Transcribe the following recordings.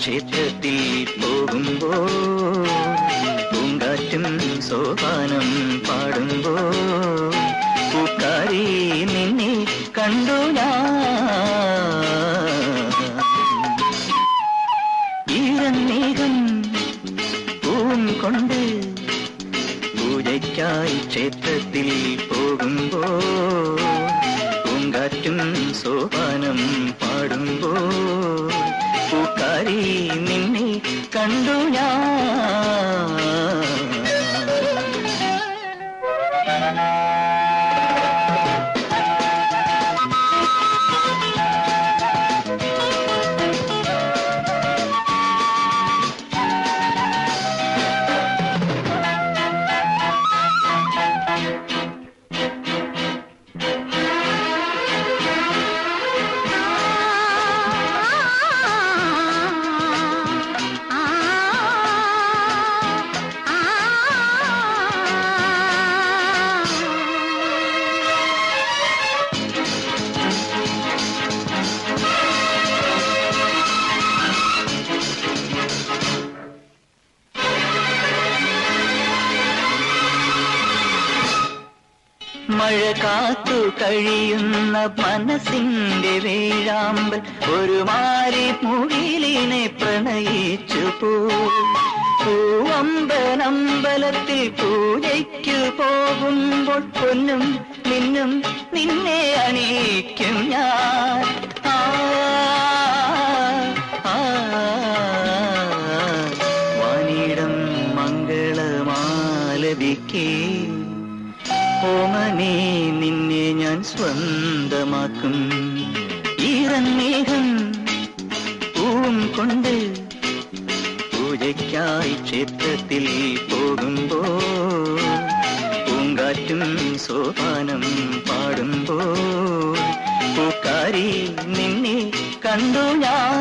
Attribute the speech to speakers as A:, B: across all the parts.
A: ക്ഷേത്രത്തിൽ പോകുമ്പോ പൂങ്കാറ്റും സോപാനം പാടുമ്പോ പൂക്കാരി നിന്നെ കണ്ടു ഞാൻ ഈരന്നേകം പൂവും കൊണ്ട് പൂജയ്ക്കായി ക്ഷേത്രത്തിൽ പോകുമ്പോ പൂങ്കാറ്റും സോപാനം പാടുമ്പോ പൂക്കാരി നിന്നെ കണ്ടു ഞാൻ മഴ കാത്തു കഴിയുന്ന മനസ്സിന്റെ വേഴാമ്പൽ ഒരു മാരി മുകിലിനെ പ്രണയിച്ചു പോ പൂവമ്പനമ്പലത്തിൽ പൂജയ്ക്കു പോകുമ്പോൾ പൊന്നും നിന്നും നിന്നെ അണിയിക്കും ഞാൻ ആ, ആ, വാനിടം മംഗളമാലപിക്കേ ഓമനെ നിന്നെ ഞാൻ സ്വന്തമാക്കും ഈറന്നേഹം പൂവും കൊണ്ട് പൂജയ്ക്കായി ക്ഷേത്രത്തിൽ പോകുമ്പോ പൂങ്കാറ്റും സോപാനം പാടുമ്പോ പൂക്കാരി നിന്നെ കണ്ടു ഞാൻ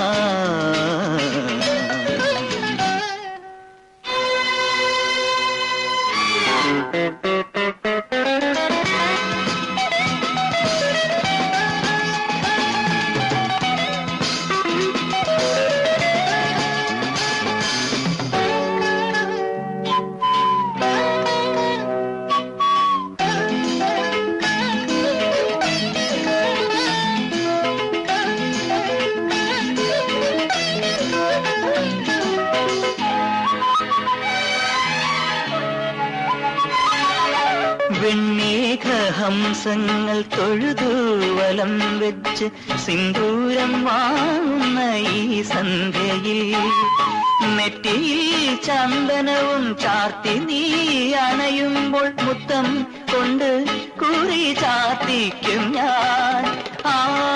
A: വെണ്ണേഘഹംസങ്ങൾ തൊഴുതു വലം വെച്ച് സിന്ദൂരം വാങ്ങുന്ന ഈ സന്ധ്യയിൽ നെറ്റിയിൽ ചന്ദനവും ചാർത്തി നീ അണയുമ്പോൾ മുത്തം കൊണ്ട് കുറി ചാർത്തിക്കും ഞാൻ ആ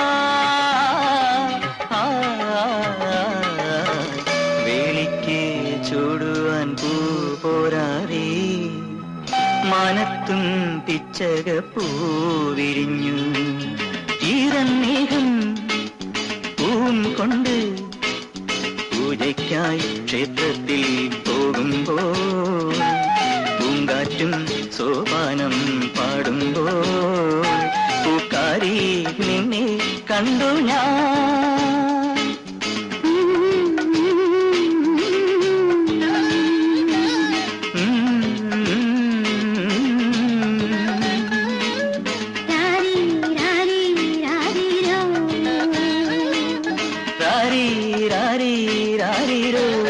A: ആ, വേലിക്ക് ചൂടുവാൻ പൂ പോരാറേ മാനത്തും പിച്ചക പൂവിരിഞ്ഞു ഈറന്നേഹം പൂവും കൊണ്ട് പൂജയ്ക്കായി ക്ഷേത്രത്തിൽ പോകുമ്പോ പൂങ്കാറ്റും സോപാനം പാടുമ്പോ പൂക്കാരി നിന്നെ കണ്ടു ഞാൻ
B: രാരി രാരി രാരിരോ
A: രാരി രാരി രാരിരോ